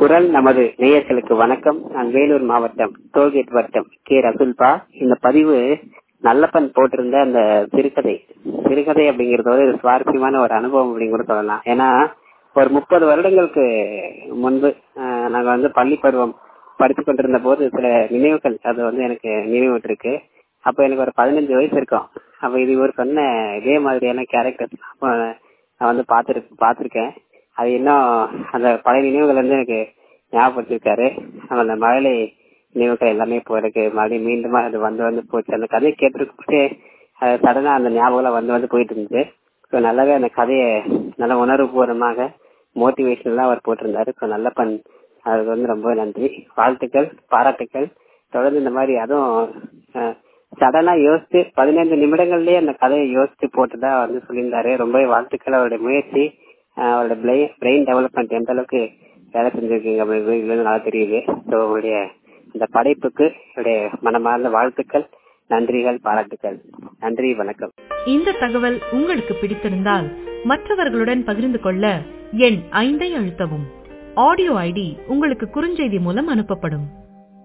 குரல் நமது நேயர்களுக்கு வணக்கம் நான் வேலூர் மாவட்டம் டோல்கேட் வட்டம் கே ரசுல்பா இந்த பதிவு நல்லப்பன் போட்டிருந்த அந்த சிறுகதை சிறுகதை அப்படிங்கிறது ஒரு சுவாரஸ்யமான ஒரு அனுபவம் அப்படின்னு கூட சொல்லலாம் ஏன்னா ஒரு முப்பது வருடங்களுக்கு முன்பு ஆஹ், நாங்க வந்து பள்ளி பருவம் படித்துக் கொண்டிருந்த போது சில நினைவுகள் அது வந்து எனக்கு நினைவுற்றிருக்கு அப்ப எனக்கு ஒரு பதினஞ்சு வயசு இருக்கும் அப்ப இது இவர் சொன்ன இதே மாதிரியான கேரக்டர் நான் வந்து பார்த்துரு பார்த்திருக்கேன் அது இன்னும் அந்த பழைய நினைவுகள் வந்து எனக்கு ஞாபகப்படுத்திருக்காரு அந்த மழலை நினைவுகள் எல்லாமே இப்போ எனக்கு மறுபடியும் மீண்டும் அது வந்து வந்து போச்சு அந்த கதையை கேட்டிருக்கே சடனா அந்த ஞாபகம் வந்து வந்து போயிட்டு இருந்துச்சு ஸோ நல்லாவே அந்த கதையை நல்ல உணர்வுபூர்வமாக மோட்டிவேஷனலா அவர் போட்டிருந்தாரு ஸோ நல்ல பண் அதுக்கு வந்து ரொம்ப நன்றி வாழ்த்துக்கள் பாராட்டுக்கள் தொடர்ந்து இந்த மாதிரி அதுவும் சடனா யோசிச்சு பதினைந்து நிமிடங்கள்லயே அந்த கதையை யோசிச்சு போட்டுதா வந்து சொல்லியிருந்தாரு ரொம்ப வாழ்த்துக்கள் அவருடைய முயற்சி ஆஹ் அவரோட பிரெயின் டெவலப்மெண்ட் எந்த அளவுக்கு வேலை செஞ்சிருக்கீங்க அப்படின்னு நல்லா தெரியுது ஸோ உங்களுடைய இந்த படைப்புக்கு என்னுடைய மனமார்ந்த வாழ்த்துக்கள் நன்றிகள் பாராட்டுக்கள் நன்றி வணக்கம் இந்த தகவல் உங்களுக்கு பிடித்திருந்தால் மற்றவர்களுடன் பகிர்ந்து கொள்ள எண் ஐந்தை அழுத்தவும் ஆடியோ ஐடி உங்களுக்கு குறுஞ்செய்தி மூலம் அனுப்பப்படும்